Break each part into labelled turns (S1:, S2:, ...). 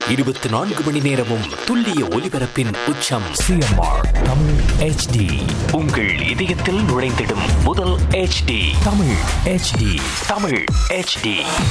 S1: இருபத்தி நான்கு மணி நேரமும் துல்லிய ஒலிபரப்பின் உச்சம்
S2: சிஎம்ஆர் தமிழ் ஹெச்டி
S1: உங்கள் இதயத்தில் நுழைந்திடும் முதல் HD
S2: Tamil HD
S1: Tamil HD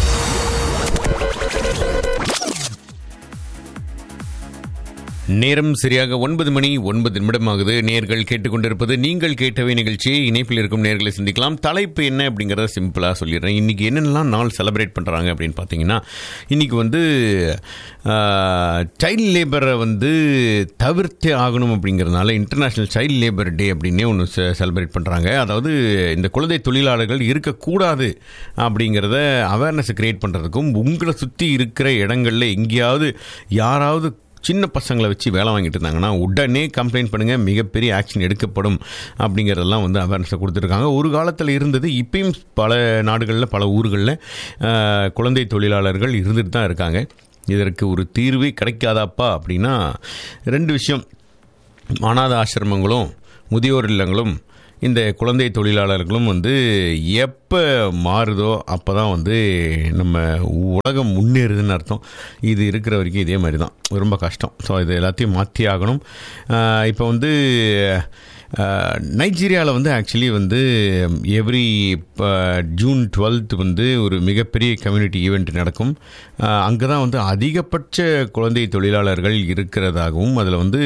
S3: நேரம் சரியாக ஒன்பது மணி ஒன்பது நிமிடமாகுது நேர்கள் கேட்டுக்கொண்டிருப்பது நீங்கள் கேட்டவை நிகழ்ச்சியை இணைப்பில் இருக்கும் நேர்களை சிந்திக்கலாம் தலைப்பு என்ன அப்படிங்கிறத சிம்பிளாக சொல்லிடுறேன் இன்றைக்கி என்னென்னலாம் நாள் செலிப்ரேட் பண்ணுறாங்க அப்படின்னு பார்த்தீங்கன்னா இன்றைக்கி வந்து சைல்ட் லேபரை வந்து தவிர்த்தே ஆகணும் அப்படிங்கிறதுனால இன்டர்நேஷ்னல் சைல்ட் லேபர் டே அப்படின்னே ஒன்று செலிப்ரேட் பண்ணுறாங்க அதாவது இந்த குழந்தை தொழிலாளர்கள் இருக்கக்கூடாது அப்படிங்கிறத அவேர்னஸ் கிரியேட் பண்ணுறதுக்கும் உங்களை சுற்றி இருக்கிற இடங்களில் எங்கேயாவது யாராவது சின்ன பசங்களை வச்சு வேலை வாங்கிட்டு இருந்தாங்கன்னா உடனே கம்ப்ளைண்ட் பண்ணுங்கள் மிகப்பெரிய ஆக்ஷன் எடுக்கப்படும் அப்படிங்கிறதெல்லாம் வந்து அவேர்னஸை கொடுத்துருக்காங்க ஒரு காலத்தில் இருந்தது இப்பயும் பல நாடுகளில் பல ஊர்களில் ஆஹ், குழந்தை தொழிலாளர்கள் இருந்துட்டு தான் இருக்காங்க இதற்கு ஒரு தீர்வே கிடைக்காதாப்பா அப்படின்னா ரெண்டு விஷயம் அனாத ஆசிரமங்களும் முதியோர் இல்லங்களும் இந்த குழந்தை தொழிலாளர்களும் வந்து எப்போ மாறுதோ அப்போ தான் வந்து நம்ம உலகம் முன்னேறுதுன்னு அர்த்தம் இது இருக்கிற வரைக்கும் இதே மாதிரி தான் ரொம்ப கஷ்டம் ஸோ இது எல்லாத்தையும் மாற்றி ஆகணும் இப்போ வந்து நைஜீரியாவில் வந்து ஆக்சுவலி வந்து எவ்ரி ஜூன் டுவெல்த் வந்து ஒரு மிகப்பெரிய கம்யூனிட்டி ஈவெண்ட் நடக்கும் அங்கே தான் வந்து அதிகபட்ச குழந்தை தொழிலாளர்கள் இருக்கிறதாகவும் அதில் வந்து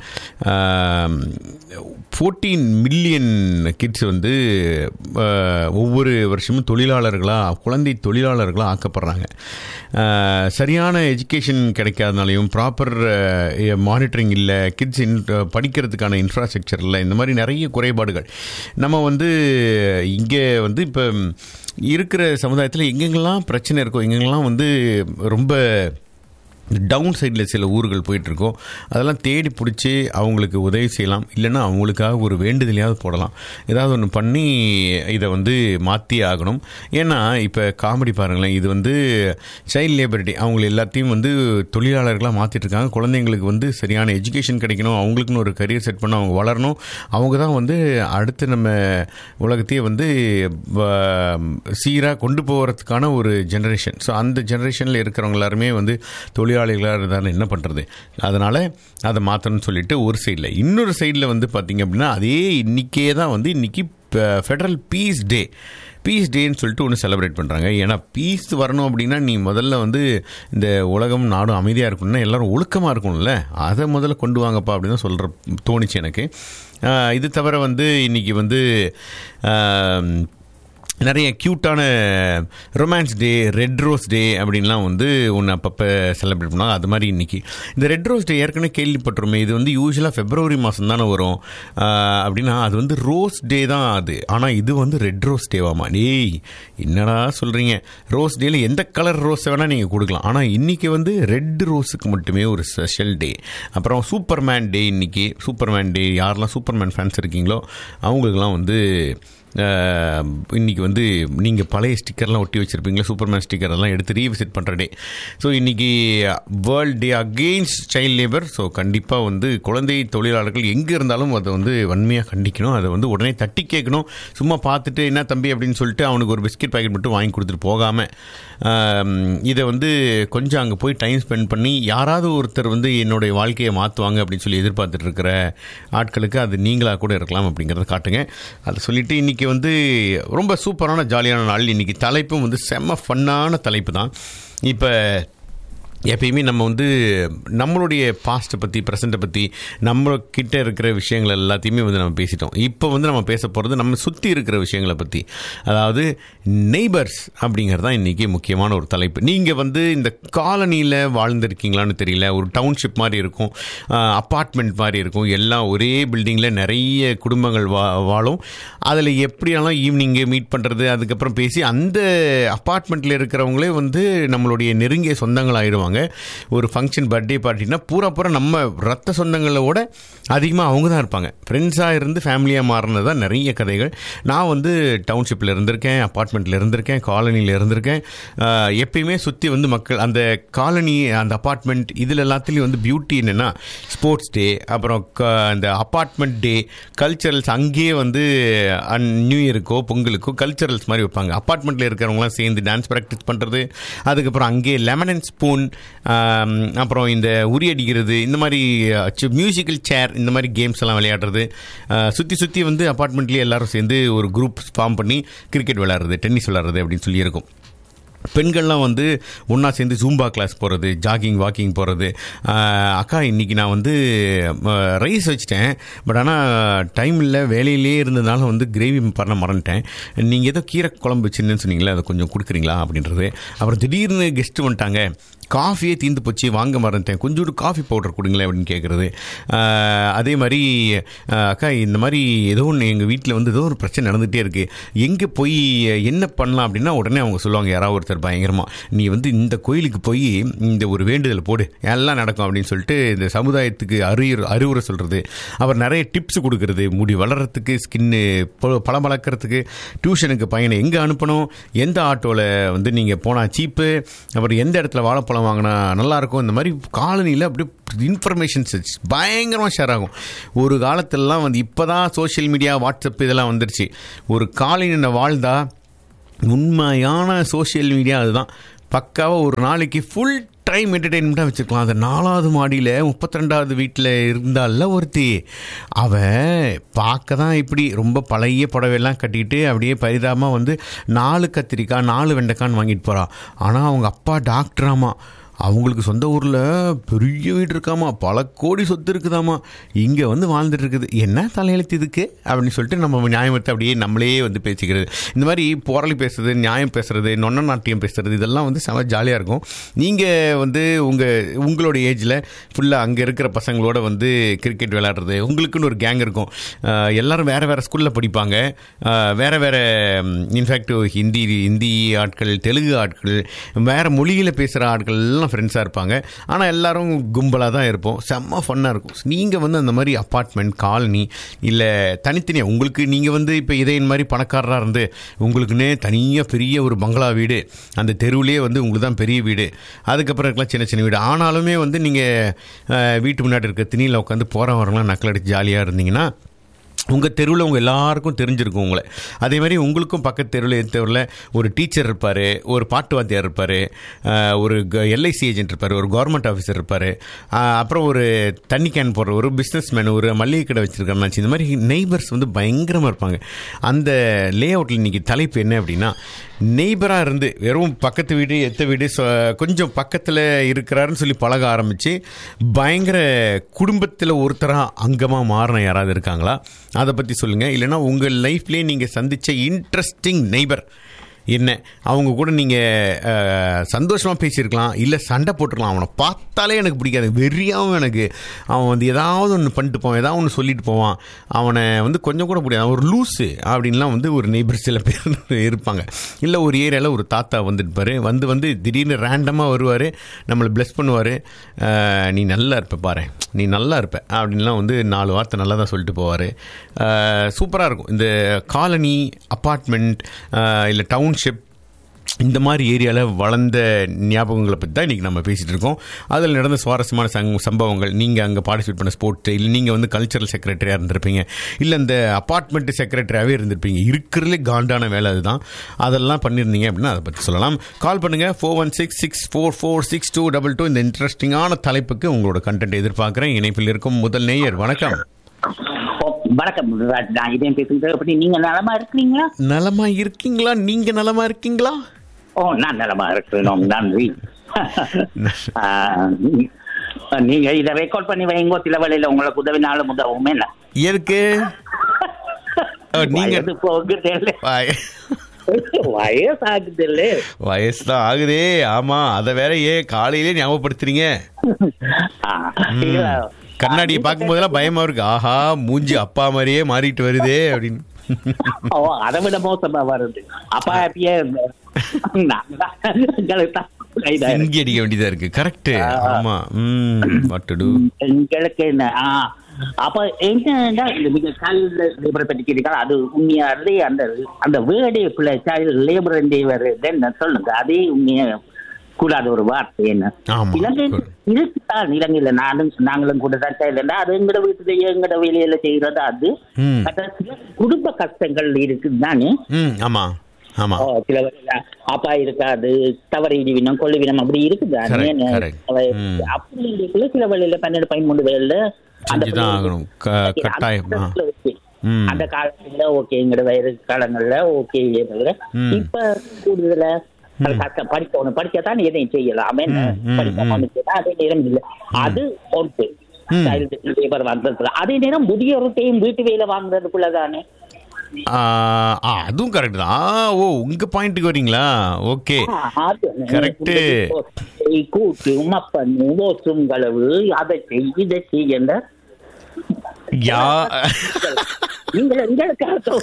S3: ஃபோர்டீன் மில்லியன் கிட்ஸ் வந்து அஹ், ஒவ்வொரு வருஷமும் தொழிலாளர்களாக குழந்தை தொழிலாளர்களாக ஆக்கப்படுறாங்க அஹ், சரியான எஜுகேஷன் கிடைக்காதனாலையும் ப்ராப்பர் மானிட்டரிங் இல்லை கிட்ஸ் இன் படிக்கிறதுக்கான இன்ஃப்ராஸ்ட்ரக்சர் இல்லை இந்த மாதிரி நிறைய குறைபாடுகள் நம்ம வந்து இங்கே வந்து இப்போ இருக்கிற சமுதாயத்தில் எங்கெங்கெல்லாம் பிரச்சனை இருக்கோ எங்கெங்கெல்லாம் வந்து ரொம்ப டவுன் சைடில் சில ஊர்கள் போயிட்டுருக்கோம் அதெல்லாம் தேடி பிடிச்சி அவங்களுக்கு உதவி செய்யலாம் இல்லைன்னா அவங்களுக்காக ஒரு வேண்டுதலையாவது போடலாம் ஏதாவது ஒன்று பண்ணி இதை வந்து மாற்றி ஆகணும் ஏன்னா இப்போ காமெடி பாருங்களேன் இது வந்து சைல்ட் லேபர் டே அவங்க எல்லாத்தையும் வந்து தொழிலாளர்களாக மாற்றிட்டு இருக்காங்க குழந்தைங்களுக்கு வந்து சரியான எஜுகேஷன் கிடைக்கணும் அவங்களுக்குன்னு ஒரு கரியர் செட் பண்ண அவங்க வளரணும் அவங்க தான் வந்து அடுத்து நம்ம உலகத்தையே வந்து சீராக கொண்டு போகிறதுக்கான ஒரு ஜெனரேஷன் ஸோ அந்த ஜெனரேஷனில் இருக்கிறவங்க எல்லாருமே வந்து தொழிலாளிகளாக இருந்தாலும் என்ன பண்ணுறது அதனால் அதை மாற்றணும்னு சொல்லிட்டு ஒரு சைடில் இன்னொரு சைடில் வந்து பார்த்திங்க அப்படின்னா அதே இன்றைக்கே தான் வந்து இன்றைக்கி ஃபெடரல் பீஸ் டே பீஸ் டேன்னு சொல்லிட்டு ஒன்று செலிப்ரேட் பண்ணுறாங்க ஏன்னா பீஸ் வரணும் அப்படின்னா நீ முதல்ல வந்து இந்த உலகம் நாடும் அமைதியாக இருக்கணும்னா எல்லாரும் ஒழுக்கமாக இருக்கணும்ல அதை முதல்ல கொண்டு வாங்கப்பா அப்படின்னு தான் சொல்கிற தோணுச்சு எனக்கு ஆஹ் இது தவிர வந்து இன்றைக்கி வந்து ஆஹ், நிறைய க்யூட்டான romance day red rose day அப்படின்லாம் வந்து ஒன்று அப்பப்போ செலிப்ரேட் பண்ணுவாங்க அது மாதிரி இன்றைக்கி இந்த ரெட் ரோஸ் டே ஏற்கனவே கேள்விப்பட்டிருமே இது வந்து யூஸ்வலாக ஃபெப்ரவரி மாதம் தானே வரும் ஆஹ் அப்படின்னா அது வந்து ரோஸ் டே தான் அது ஆனால் இது வந்து ரெட் ரோஸ் டேவாமா டேய் என்னடா சொல்கிறீங்க ரோஸ் டேல எந்த கலர் ரோஸை வேணால் நீங்கள் கொடுக்கலாம் ஆனால் இன்றைக்கி வந்து ரெட் ரோஸுக்கு மட்டுமே ஒரு ஸ்பெஷல் டே அப்புறம் சூப்பர்மேன் டே இன்றைக்கி சூப்பர்மேன் டே யாரெல்லாம் சூப்பர்மேன் ஃபேன்ஸ் இருக்கீங்களோ அவங்களுக்கெல்லாம் வந்து ஆஹ், இன்னைக்கு வந்து நீங்கள் பழைய ஸ்டிக்கர்லாம் ஒட்டி வச்சுருப்பீங்களா சூப்பர்மேன் ஸ்டிக்கர் அதெல்லாம் எடுத்து ரீவிசிட் பண்ணுற டே ஸோ இன்றைக்கி world day against child labour so கண்டிப்பாக வந்து குழந்தை தொழிலாளர்கள் எங்கே இருந்தாலும் அதை வந்து வன்மையாக கண்டிக்கணும் அதை வந்து உடனே தட்டி கேட்கணும் சும்மா பார்த்துட்டு என்ன தம்பி அப்படின்னு சொல்லிட்டு அவனுக்கு ஒரு பிஸ்கட் பாக்கெட் மட்டும் வாங்கி கொடுத்துட்டு போகாமல் இதை வந்து கொஞ்சம் அங்கே போய் டைம் ஸ்பெண்ட் பண்ணி யாராவது ஒருத்தர் வந்து என்னுடைய வாழ்க்கையை மாற்றுவாங்க அப்படின்னு சொல்லி எதிர்பார்த்துட்டு இருக்கிற ஆட்களுக்கு அது நீங்களாக கூட இருக்கலாம் அப்படிங்கிறத காட்டுங்க அதை சொல்லிட்டு இன்றைக்கி வந்து ரொம்ப சூப்பரான ஜாலியான நாள் இன்றைக்கி தலைப்பும் வந்து செம்ம ஃபன்னான தலைப்பு தான் இப்போ எப்பயுமே நம்ம வந்து நம்மளுடைய பாஸ்ட்டை பற்றி ப்ரெசண்ட்டை பற்றி நம்ம கிட்ட இருக்கிற விஷயங்கள் எல்லாத்தையுமே வந்து நம்ம பேசிட்டோம் இப்போ வந்து நம்ம பேச போகிறது நம்ம சுற்றி இருக்கிற விஷயங்களை பற்றி அதாவது நெய்பர்ஸ் அப்படிங்கிறது தான் இன்றைக்கி முக்கியமான ஒரு தலைப்பு நீங்கள் வந்து இந்த காலனியில் வாழ்ந்திருக்கீங்களான்னு தெரியல ஒரு டவுன்ஷிப் மாதிரி இருக்கும் அப்பார்ட்மெண்ட் மாதிரி இருக்கும் எல்லாம் ஒரே பில்டிங்கில் நிறைய குடும்பங்கள் வா வாழும் அதில் எப்படியெல்லாம் ஈவினிங்கு மீட் பண்ணுறது அதுக்கப்புறம் பேசி அந்த அப்பார்ட்மெண்ட்டில் இருக்கிறவங்களே வந்து நம்மளுடைய நெருங்கிய சொந்தங்கள் ஆயிடுவாங்க ஒரு ஃபங்க்ஷன் பர்த்டே பார்ட்டினா பூரா பூரா நம்ம ரத்த சொந்தங்களோட அதிகமாக அவங்க தான் இருப்பாங்க ஃப்ரெண்ட்ஸாக இருந்து ஃபேமிலியாக மாறினது தான் நிறைய கதைகள் நான் வந்து டவுன்ஷிப்பில் இருந்திருக்கேன் அப்பார்ட்மெண்ட்டில் இருந்திருக்கேன் காலனியில் இருந்திருக்கேன் ஆஹ் எப்பயுமே சுற்றி வந்து மக்கள் அந்த காலனி அந்த அப்பார்ட்மெண்ட் இதில் எல்லாத்துலேயும் வந்து பியூட்டி என்னென்னா ஸ்போர்ட்ஸ் டே அப்புறம் க- அந்த அப்பார்ட்மெண்ட் டே கல்ச்சரல்ஸ் அங்கேயே வந்து அன் நியூ இயருக்கோ பொங்கலுக்கோ கல்ச்சரல்ஸ் மாதிரி வைப்பாங்க அப்பார்ட்மெண்ட்டில் இருக்கிறவங்களாம் சேர்ந்து டான்ஸ் ப்ராக்டிஸ் பண்ணுறது அதுக்கப்புறம் அங்கேயே லெமன் அண்ட் ஸ்பூன் ஆம், அப்புறம் இந்த உரி அடிக்கிறது இந்த மாதிரி மியூசிக்கல் சேர் இந்த மாதிரி கேம்ஸ் எல்லாம் விளையாடுறது சுற்றி சுற்றி வந்து அப்பார்ட்மெண்ட்லேயே எல்லாரும் சேர்ந்து ஒரு குரூப் ஃபார்ம் பண்ணி கிரிக்கெட் விளையாடுறது டென்னிஸ் விளையாடுறது அப்படின்னு சொல்லி இருக்கும் பெண்கள்லாம் வந்து ஒன்றா சேர்ந்து ஜூம்பா கிளாஸ் போகிறது ஜாகிங் வாக்கிங் போகிறது அக்கா இன்றைக்கி நான் வந்து ரைஸ் வச்சிட்டேன் பட் ஆனால் டைம் இல்லை வேலையிலே இருந்ததுனால வந்து கிரேவி பண்ண மறந்துட்டேன் நீங்கள் ஏதோ கீரை குழம்பு வச்சுருந்தேன்னு சொன்னீங்களே அதை கொஞ்சம் கொடுக்குறீங்களா அப்படின்றது அப்புறம் திடீர்னு கெஸ்ட்டு வந்துட்டாங்க காஃபியே தீந்து போச்சு வாங்க மறந்துட்டேன் கொஞ்சோண்டு காஃபி பவுடர் கொடுங்களேன் அப்படின்னு கேட்குறது அதே மாதிரி ஆஹ், அக்கா இந்த மாதிரி ஏதோ ஒன்று எங்கள் வீட்டில் வந்து ஏதோ ஒரு பிரச்சனை நடந்துகிட்டே இருக்குது எங்கே போய் என்ன பண்ணலாம் அப்படின்னா உடனே அவங்க சொல்லுவாங்க யாராவது ஒருத்தர் பயங்கரமாக நீ வந்து இந்த கோயிலுக்கு போய் இந்த ஒரு வேண்டுதல் போடு எல்லாம் நடக்கும் அப்படின்னு சொல்லிட்டு இந்த சமுதாயத்துக்கு அறிவுரை அறிவுரை சொல்கிறது அப்புறம் நிறைய டிப்ஸ் கொடுக்கறது முடி வளர்கிறதுக்கு ஸ்கின்னு பழம் வளர்க்குறதுக்கு டியூஷனுக்கு பையனை எங்கே அனுப்பணும் எந்த ஆட்டோவில் வந்து நீங்கள் போனால் சீப்பு அப்புறம் எந்த இடத்துல வாழைப்பழம் வாங்கினா நல்லாயிருக்கும் இந்த மாதிரி காலனியில் அப்படியே இன்ஃபர்மேஷன்ஸ் பயங்கரமாக ஷேர் ஆகும் ஒரு காலத்திலலாம் வந்து இப்போ தான் சோஷியல் மீடியா வாட்ஸ்அப் இதெல்லாம் வந்துருச்சு ஒரு காலனியில் வாழ்ந்தா உண்மையான சோஷியல் மீடியா அதுதான் பக்காவாக ஒரு நாளைக்கு ஃபுல் டைம் என்டர்டெயின்மெண்ட்டாக வச்சுருக்கலாம் அந்த நாலாவது மாடியில் முப்பத்தி ரெண்டாவது வீட்டில் இருந்தால ஒருத்தி அவ பார்க்க தான் இப்படி ரொம்ப பழைய புடவையெல்லாம் கட்டிட்டு அப்படியே பரிதாபமாக வந்து நாலு கத்திரிக்காய் நாலு வெண்டைக்கான்னு வாங்கிட்டு போகிறா ஆனால் அவங்க அப்பா டாக்டராமா அவங்களுக்கு சொந்த ஊரில் பெரிய வீடு இருக்காமா பல கோடி சொத்து இருக்குதாமா இங்கே வந்து வாழ்ந்துட்டு இருக்குது என்ன தலையெழுத்து இதுக்கு அப்படின்னு சொல்லிட்டு நம்ம நியாயமத்தை அப்படியே நம்மளே வந்து பேசிக்கிறது இந்த மாதிரி போராளி பேசுறது நியாயம் பேசுறது நொன்ன நாட்டியம் பேசுறது இதெல்லாம் வந்து செம ஜாலியாக இருக்கும் நீங்கள் வந்து உங்கள் உங்களோட ஏஜில் ஃபுல்லாக அங்கே இருக்கிற பசங்களோட வந்து கிரிக்கெட் விளையாடுறது உங்களுக்குன்னு ஒரு கேங் இருக்கும் அஹ் எல்லாரும் வேறு வேறு ஸ்கூலில் படிப்பாங்க அஹ் வேறு வேறு இன்ஃபேக்ட் ஹிந்தி ஹிந்தி ஆட்கள் தெலுங்கு ஆட்கள் வேறு மொழியில் பேசுகிற ஆட்கள் எல்லாம் ஃப்ரெண்ட்ஸாக இருப்பாங்க ஆனால் எல்லாரும் கும்பலாக தான் இருப்போம் செம்ம ஃபன்னாக இருக்கும் நீங்கள் வந்து அந்த மாதிரி அப்பார்ட்மெண்ட் காலனி இல்லை தனித்தனியாக உங்களுக்கு நீங்கள் வந்து இப்போ இதே மாதிரி பணக்காரராக இருந்து உங்களுக்குன்னே தனியாக பெரிய ஒரு பங்களா வீடு அந்த தெருவுலேயே வந்து உங்களுக்கு தான் பெரிய வீடு அதுக்கப்புறம் இருக்கலாம் சின்ன சின்ன வீடு ஆனாலுமே வந்து நீங்கள் வீட்டு முன்னாடி இருக்க திணியில் உட்காந்து போகிற வரலாம் நக்கல் அடிச்சு ஜாலியாக இருந்தீங்கன்னா உங்கள் தெருவில் உங்கள் எல்லாருக்கும் தெரிஞ்சிருக்கும் உங்களை அதே மாதிரி உங்களுக்கும் பக்கத்து தெருவில் எந்த தெருவில் ஒரு டீச்சர் இருப்பார் ஒரு பாட்டு வாத்தியார் இருப்பார் ஒரு எல்ஐசி ஏஜென்ட் இருப்பார் ஒரு கவர்மெண்ட் ஆஃபீஸர் இருப்பார் அப்புறம் ஒரு தண்ணி கேன் போடுற ஒரு பிஸ்னஸ் மேன் ஒரு மளிகை கடை வச்சுருக்காருனாச்சு இந்த மாதிரி நெய்பர்ஸ் வந்து பயங்கரமாக இருப்பாங்க அந்த லே அவுட்டில் இன்றைக்கி தலைப்பு என்ன அப்படின்னா நெய்பராக இருந்து வெறும் பக்கத்து வீடு எத்த வீடு சொ- கொஞ்சம் பக்கத்தில் இருக்கிறாருன்னு சொல்லி பழக ஆரம்பித்து பயங்கர குடும்பத்தில் ஒருத்தராக அங்கமாக மாறின யாராவது இருக்காங்களா அதை பற்றி சொல்லுங்கள் இல்லைன்னா உங்கள் லைஃப்லேயே நீங்கள் சந்தித்த இன்ட்ரெஸ்டிங் நெய்பர் என்ன அவங்க கூட நீங்கள் சந்தோஷமாக பேசியிருக்கலாம் இல்லை சண்டை போட்டுருக்கலாம் அவனை பார்த்தாலே எனக்கு பிடிக்காது வெறியாகவும் எனக்கு அவன் வந்து ஏதாவது ஒன்று பண்ணிட்டு போவான் ஏதாவது ஒன்று சொல்லிட்டு போவான் அவனை வந்து கொஞ்சம் கூட பிடிக்காது அவன் ஒரு லூஸு அப்படின்லாம் வந்து ஒரு நெய்பர் சில பேர் இருப்பாங்க இல்லை ஒரு ஏரியாவில் ஒரு தாத்தா வந்துருப்பார் வந்து வந்து திடீர்னு ரேண்டமாக வருவார் நம்மளை ப்ளஸ் பண்ணுவார் நீ நல்லா இருப்ப பாரு நீ நல்லா இருப்ப அப்படின்லாம் வந்து நாலு வார்த்தை நல்லா தான் சொல்லிட்டு போவார் சூப்பராக இருக்கும் இந்த காலனி அப்பார்ட்மெண்ட் இல்லை டவுன்ஷிப் இந்த மாதிரி ஏரியாவில் வளர்ந்த ஞாபகங்களை பற்றி தான் இன்றைக்கி நம்ம பேசிகிட்டு இருக்கோம் அதில் நடந்த சுவாரஸ்யமான சங் சம்பவங்கள் நீங்கள் அங்கே பார்ட்டிசிபேட் பண்ண ஸ்போர்ட்ஸ் இல்லை நீங்கள் வந்து கல்ச்சரல் செக்ரட்டரியாக இருந்திருப்பீங்க இல்லை இந்த அப்பார்ட்மெண்ட் செக்ரட்டரியாகவே இருந்திருப்பீங்க இருக்கிறதுலே காண்டான வேலை அதுதான் அதெல்லாம் பண்ணியிருந்தீங்க அப்படின்னா அதை பற்றி சொல்லலாம் கால் பண்ணுங்கள் four one six six four four six two double two இந்த இன்ட்ரெஸ்டிங்கான தலைப்புக்கு உங்களோட கண்டென்ட் எதிர்பார்க்குறேன் இணைப்பில் இருக்கும் முதல் நேயர் வணக்கம்
S4: ஓ, வணக்கம் ராஜ். நான் இதயம் பேசுகிறேன் எப்படி நீங்க நலமா இருக்கிறீங்களா
S3: நலமா இருக்கீங்களா நீங்கள் நலமா இருக்கீங்களா
S4: ஓ நான் நலமா இருக்கிறோம் நன்றி ஆ, நீங்க இதை ரெக்கார்ட் பண்ணி வைங்கோ சில வேளையில உங்களுக்கு உதவினாலும் உதவும் என்ன
S3: எதுக்கு ஓ, நீங்க
S4: வயது போகுது இல்ல.
S3: வய-
S4: வயசாகுது இல்ல
S3: வயசு தான் ஆகுதே ஆமா அதை வேற ஏன் காலையிலே ஞாபகப்படுத்துறீங்க
S4: ஆ, இல்ல.
S3: கண்ணாடியை பார்க்கும் போதெல்லாம் பயமா இருக்கு ஆஹா மூஞ்சி அப்பா மாதிரியே மாறிட்டு வருதே அப்படின்னு
S4: ஓ அதை விட மோசமா வருது அப்பா ஹாப்பியா கைதாயிருக்கு
S3: சிங்கி அடிக்க வேண்டியதா இருக்கு கரெக்ட் ஆமா ம் வாட் டு டு
S4: எங்களுக்கு என்ன ஆ அப்ப என்னன்னா இந்த நீங்க சைல்டு லேபர் பற்றி கேட்டீங்களா அது உண்மையா இருந்து அந்த அந்த வேர்டே பிள்ளை சைல்டு லேபர் என்ன சொல்லுங்க அதே உண்மையா கூடாத ஒரு வார்த்தை என்ன
S3: ஆமா.
S4: இலங்கை இருக்குதான் இலங்கையில நானும் நாங்களும் கூட தான் செய்யலன்னா அது எங்கட வீட்டுல எங்கட வெளியில செய்யறது அது
S3: ம்.
S4: கடைசியில குடும்ப கஷ்டங்கள் இருக்குது தானே
S3: ம் ஆமா ஆமா.
S4: ஓ, சில பேர் அப்பா இருக்காது தவறு இடிவினம் கொள்ளுவினம் அப்படி இருக்குது
S3: Correct, correct. ம்.
S4: அப்படி இருக்குள்ள சில வழியில பன்னெண்டு பதிமூணு வேலையில
S3: செஞ்சுதான் ஆகணும். க- கட்டாயம், ஆ. ம்.
S4: அந்த காலத்துல ஓகேங்கிற வயது காலங்கள்ல ஓகே
S3: ம்.
S4: இப்ப கூடுதல படிக்கணும் படிக்கத்தான் எதையும் செய்யலாம் என்ன
S3: ம், ம்,
S4: படிக்காம அதே நேரம் இல்ல அது ஒன்று
S3: ம்.
S4: child labor வந்ததுல அதே நேரம் முதியோர்கிட்டையும் வீட்டு வேலை வாங்குறதுக்குள்ளதானே
S3: ஆ, ஆ, அதுவும் கரெக்ட் தான் ஆ, ஓ உங்க பாயிண்ட்டுக்கு வரீங்களா ஓகே Correct.
S4: கூட்டு மப்பண்ணு ஓசும் களவு அதை செய் இதை செய்ய
S3: யா
S4: நீங்கள் எங்களுக்காக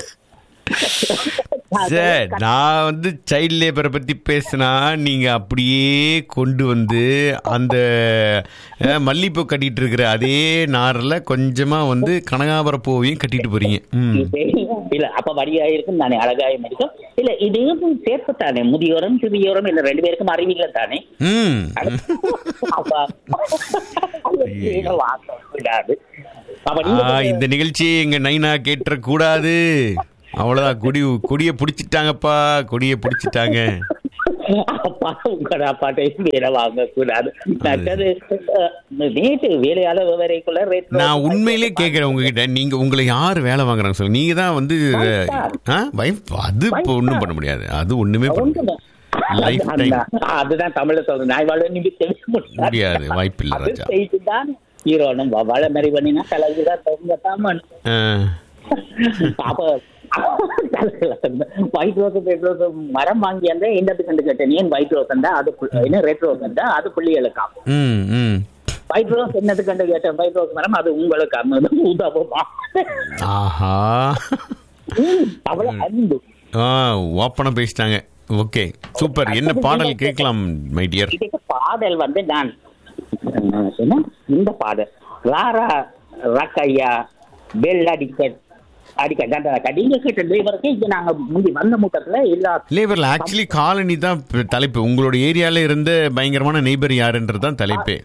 S3: சார் நான் வந்து சைல்ட் லேபரை பத்தி பேசினா நீங்க அப்படியே கொண்டு வந்து அந்த அஹ், மல்லிப்பூ கட்டிட்டு இருக்கிற அதே நார்ல கொஞ்சமா வந்து கனகாபர பூவையும் கட்டிட்டு போறீங்க ம்
S4: இல்ல அப்ப வரியா இருக்கும் தானே அழகாயும் இருக்கும் இல்ல இதையும் சேர்த்துத்தானே முதியோரம் சிறியோரம் இல்ல ரெண்டு பேருக்கும் அறிவில்லை தானே
S3: ம்
S4: அப்ப அதை வாங்கக்கூடாது. அப்ப
S3: ஆ,
S4: நீங்க
S3: இந்த நிகழ்ச்சியை எங்க நைனா கேட்டுற கூடாது அவ்வளவுதான் கொடி கொடிய பிடிச்சிட்டாங்கப்பா கொடிய பிடிச்சிட்டாங்க
S4: அப்பா உங்களோட அப்பாட்டையும் வேலை வாங்கக்கூடாது மற்றது அஹ், நேற்று வேலையால வரைக்குள்ள ரேட்
S3: நான் உண்மையிலே கேட்கிறேன் உங்ககிட்ட நீங்க உங்களை யார் வேலை வாங்குறாங்க சொல்லுங்க நீங்க தான் வந்து ஆ வைஃப் அது இப்போ ஒண்ணும் பண்ண முடியாது அது ஒண்ணுமே பண்ண முடியாது லைஃப் டைம்
S4: அதுதான் தமிழ்ல சொல்றேன் நான் இவ்வளவு நிமித்தம்
S3: முடியாது வாய்ப்பு இல்ல
S4: அது
S3: ராஜா
S4: செய்துதான் ஈரோனும் வள மாதிரி பண்ணினா கலகுதான் தொங்கத்தாமன்
S3: ஆ,
S4: அப்ப ஒயிட் ரோஸ் ரெட் ரோஸ் மரம் வாங்கி அந்த என்னது கண்டு கேட்டேன் ஏன் ஒயிட் ரோஸ் தான் அது புள்- என்ன ரெட் ரோஸ் தான் அது புள்ளி இழக்காம்
S3: ம் ம்
S4: ஒயிட் ரோஸ் என்னது கண்டு கேட்டேன் ஒயிட் ரோஸ் மரம் அது உங்களுக்கு அம்மது உதவுமா
S3: ஆஹா
S4: ம், அவ்வளவு அன்பு
S3: ஆ ஓப்பனா பேசிட்டாங்க ஓகே சூப்பர் என்ன பாடல் கேட்கலாம் மை டியர்
S4: இதுக்கு பாடல் வந்து நான் அஹ், என்ன இந்த பாடல் ராரா ரக்கையா பெல் அடிக்க அடிக்க கண்டா நீங்க கேட்ட டிரைவருக்கு இங்க நாங்க முந்தி வந்த மூட்டத்துல எல்லா
S3: லேபர்ல ஆக்சுவலி காலனி தான் ப- தலைப்பு உங்களோட ஏரியால இருந்த பயங்கரமான நெய்பர் யாருன்றது தான் தலைப்பு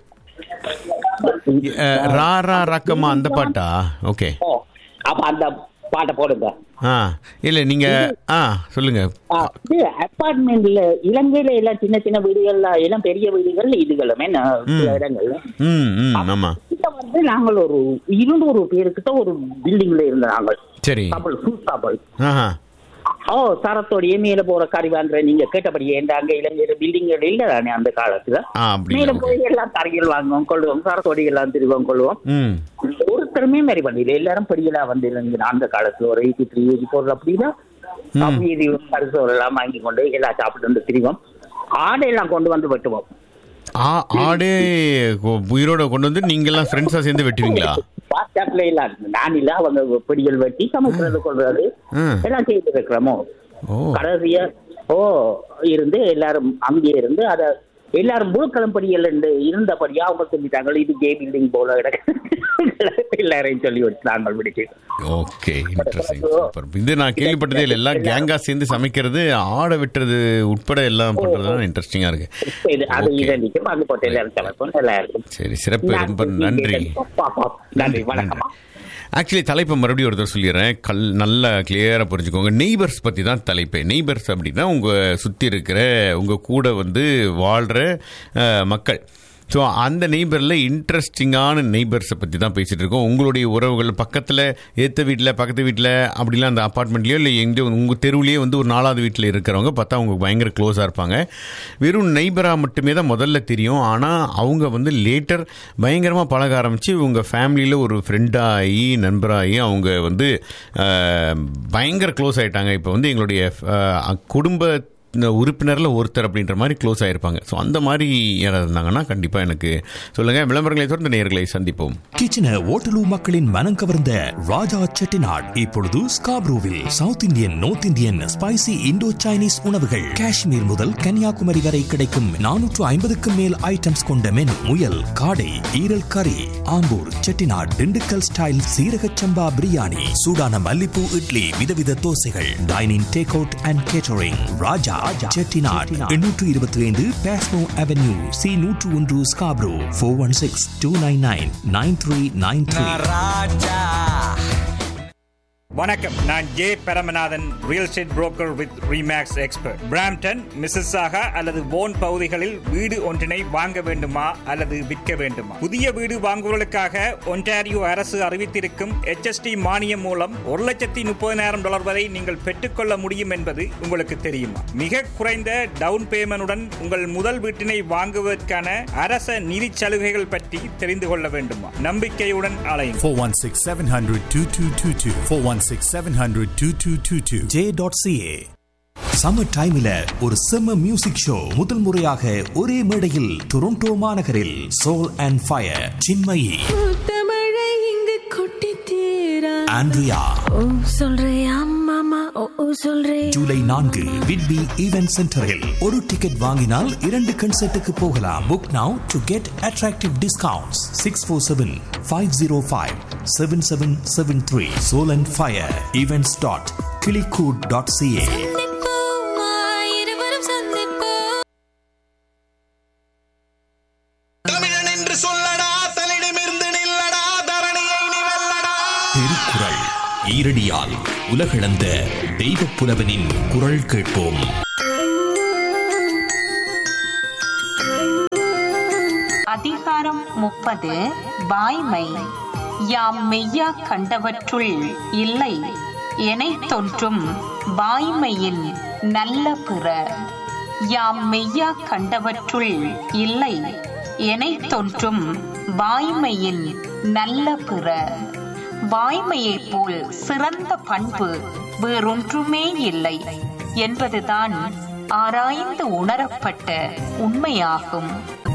S3: அஹ், ரா ரா ரக்கமா அந்த பாட்டா ஓகே
S4: ஓ, அப்ப அந்த பாட்டை போடுங்க
S3: ஆ இல்ல நீங்க ஆ சொல்லுங்க
S4: ஆ, இது அப்பார்ட்மெண்ட்ல இலங்கையில எல்லாம் சின்ன சின்ன வீடுகள்ல எல்லாம் பெரிய வீடுகள் இதுகளும் என்ன சில இடங்கள்ல
S3: ம் ம் ஆமா
S4: கிட்ட வந்து நாங்கள் ஒரு இருநூறு பேருக்கிட்ட ஒரு பில்டிங்ல இருந்த நாங்கள்
S3: சரி
S4: கப்பல் ஃபுல் கப்பல்
S3: ஆஹா
S4: ஓ சரத்தோடைய மேல போற கரிவான்ற நீங்க கேட்டபடி ஏன் அங்க இலங்கையில பில்டிங்கள் இல்ல தானே அந்த காலத்துல
S3: ஆ அப்படி
S4: மேல போய் எல்லாம் தரையில் வாங்குவோம் கொள்வோம் சரத்தோடி எல்லாம் திருவோம் கொள்வோம்
S3: ம்
S4: ஒருத்தருமே மாதிரி பண்ணல எல்லாரும் படிகளா வந்து இருந்தீங்க அந்த காலத்துல ஒரு எயிட்டி த்ரீ எயிட்டி ஃபோர் அப்படின்னா மீதி பரிசோறு எல்லாம் வாங்கி கொண்டு எல்லாம் சாப்பிட்டு வந்து திரிவோம் ஆடையெல்லாம் கொண்டு வந்து வெட்டுவோம்
S3: ஆ ஆடே கொ- உயிரோட கொண்டு வந்து நீங்க எல்லாம் ஃப்ரெண்ட்ஸா சேர்ந்து வெட்டுவீங்களா
S4: வாட்ஸ்அப்ல எல்லாம் நான் இல்ல அவங்க பிடிகள் வெட்டி சமைக்கிறது கொள்றது
S3: ம்.
S4: எல்லாம் செய்து இருக்கிறோமோ
S3: ஓ
S4: கடைசியா ஓ இருந்து எல்லாரும் அங்கே இருந்து அத எல்லாரும் முழுக்களம் படிகள் இருந்தபடியா அவங்க சொல்லிட்டாங்க இது கே பில்டிங் போல கிடக்கு எல்லாரையும் சொல்லி விட்டாங்க பிடிச்சு
S3: ஓகே இன்ட்ரெஸ்டிங் சூப்பர் இது நான் கேள்விப்பட்டதே இல்லை எல்லாம் கேங்கா சேர்ந்து சமைக்கிறது ஆடை வெட்டுறது உட்பட எல்லாம் பண்றது இன்ட்ரெஸ்டிங்கா இருக்கு
S4: இது அது
S3: Okay.
S4: இது நிற்கும் அங்க போட்டு எல்லாரும் சமைப்போம் எல்லாம் இருக்கும்
S3: சரி சிறப்பு ரொம்ப நன்றி
S4: நன்றி வணக்கம்
S3: ஆக்சுவலி தலைப்பை மறுபடியும் ஒரு தடவை சொல்லிடுறேன் கல் நல்லா கிளியராக புரிஞ்சுக்கோங்க நெய்பர்ஸ் பற்றி தான் தலைப்பு நெய்பர்ஸ் அப்படின்னா உங்கள் சுற்றி இருக்கிற உங்கள் கூட வந்து வாழ்கிற மக்கள் ஸோ அந்த நெய்பரில் இன்ட்ரெஸ்டிங்கான நெய்பர்ஸை பற்றி தான் பேசிகிட்டு இருக்கோம் உங்களுடைய உறவுகள் பக்கத்தில் ஏற்ற வீட்டில் பக்கத்து வீட்டில் அப்படிலாம் அந்த அப்பார்ட்மெண்ட்லேயோ இல்லை எங்கேயோ உங்கள் தெருவுலேயே வந்து ஒரு நாலாவது வீட்டில் இருக்கிறவங்க பார்த்தா அவங்க பயங்கர க்ளோஸாக இருப்பாங்க வெறும் நெய்பராக மட்டுமே தான் முதல்ல தெரியும் ஆனால் அவங்க வந்து லேட்டர் பயங்கரமாக பழக ஆரம்பித்து உங்கள் ஃபேமிலியில் ஒரு ஃப்ரெண்டாகி நண்பராகி அவங்க வந்து அஹ், பயங்கர க்ளோஸ் ஆகிட்டாங்க இப்போ வந்து எங்களுடைய அஹ், குடும்ப இந்த உறுப்பினரில் ஒருத்தர் அப்படின்ற மாதிரி க்ளோஸ் ஆயிருப்பாங்க ஸோ அந்த மாதிரி யாராவது இருந்தாங்கன்னா கண்டிப்பாக எனக்கு சொல்லுங்கள் விளம்பரங்களை தொடர்ந்து நேர்களை சந்திப்போம்
S2: கிச்சன ஓட்டலு மக்களின் மனம் கவர்ந்த ராஜா செட்டிநாட் இப்பொழுது ஸ்காப்ரூவில் South Indian North Indian spicy Indo Chinese உணவுகள் காஷ்மீர் முதல் கன்னியாகுமரி வரை கிடைக்கும் நானூற்று ஐம்பதுக்கும் மேல் ஐட்டம்ஸ் கொண்ட மெனு முயல் காடை ஈரல் கறி ஆம்பூர் செட்டிநாட் திண்டுக்கல் ஸ்டைல் சீரக சம்பா பிரியாணி சூடான மல்லிப்பூ இட்லி விதவித தோசைகள் dining take out and catering Raja Chettinad எண்ணூற்று இருபத்தி ஐந்து பேஸ்மோ அவென்யூ சி நூற்று ஒன்று Scarborough four one six two nine nine nine three nine three
S5: வணக்கம் நான் J Paramanathan real estate broker with Remax expert Brampton Mississauga அல்லது போன் பகுதிகளில் வீடு ஒன்றினை வாங்க வேண்டுமா அல்லது விற்க வேண்டுமா புதிய வீடு வாங்குவதற்காக ஒன்டாரியோ அரசு அறிவித்திருக்கும் HST மானியம் மூலம் ஒரு லட்சத்தி முப்பதினாயிரம் டாலர் வரை நீங்கள் பெற்றுக்கொள்ள முடியும் என்பது உங்களுக்கு தெரியுமா மிக குறைந்த டவுன் பேமெண்டுடன் உங்கள் முதல் வீட்டினை வாங்குவதற்கான அரச நிதி சலுகைகள் பற்றி தெரிந்து கொள்ள வேண்டுமா நம்பிக்கையுடன் அலையும்
S6: 416 700 2222. 416 700 2222.
S2: ஜே.ca சம்மர் டைம்ல ஒரு செம்ம மியூசிக் ஷோ முதல் முறையாக ஒரே மேடையில் டொரண்டோ மாநகரில் சோல் அண்ட் ஃபயர் சின்மயி
S7: முத்தமழை இங்கு கொட்டி தீரா
S2: ஆண்ட்ரியா
S7: ஓ சொல்றியா மாமா ஓ ஓ சொல்றே
S2: ஜூலை நான்கு விட்பி ஈவென்ட் சென்டரில் ஒரு டிக்கெட் வாங்கினால் இரண்டு கன்சர்ட்டுக்கு போகலாம் book now to get attractive discounts six four seven five zero five seven seven seven three soul and fire events dot Kilikood dot CA
S7: சந்திப்போமா இருவரும் சந்திப்போம்
S8: தமிழன் என்று சொல்லடா தலிடமிருந்து நில்லடா தரணியை நீ வெல்லடா
S2: திருக்குறள் ஈரடியால் உலகளந்த தெய்வப் புலவனின் குரல் கேட்போம்
S9: அதிகாரம் முப்பது வாய்மை யாம் மெய்யா கண்டவற்றுள் இல்லை எனைத் தோன்றும் வாய்மையின் நல்ல பிற யாம் மெய்யா கண்டவற்றுள் இல்லை எனைத் தோன்றும் வாய்மையின் நல்ல பிற வாய்மையைப் போல் சிறந்த பண்பு வேறொன்றுமே இல்லை என்பதுதான் ஆராய்ந்து உணரப்பட்ட உண்மையாகும்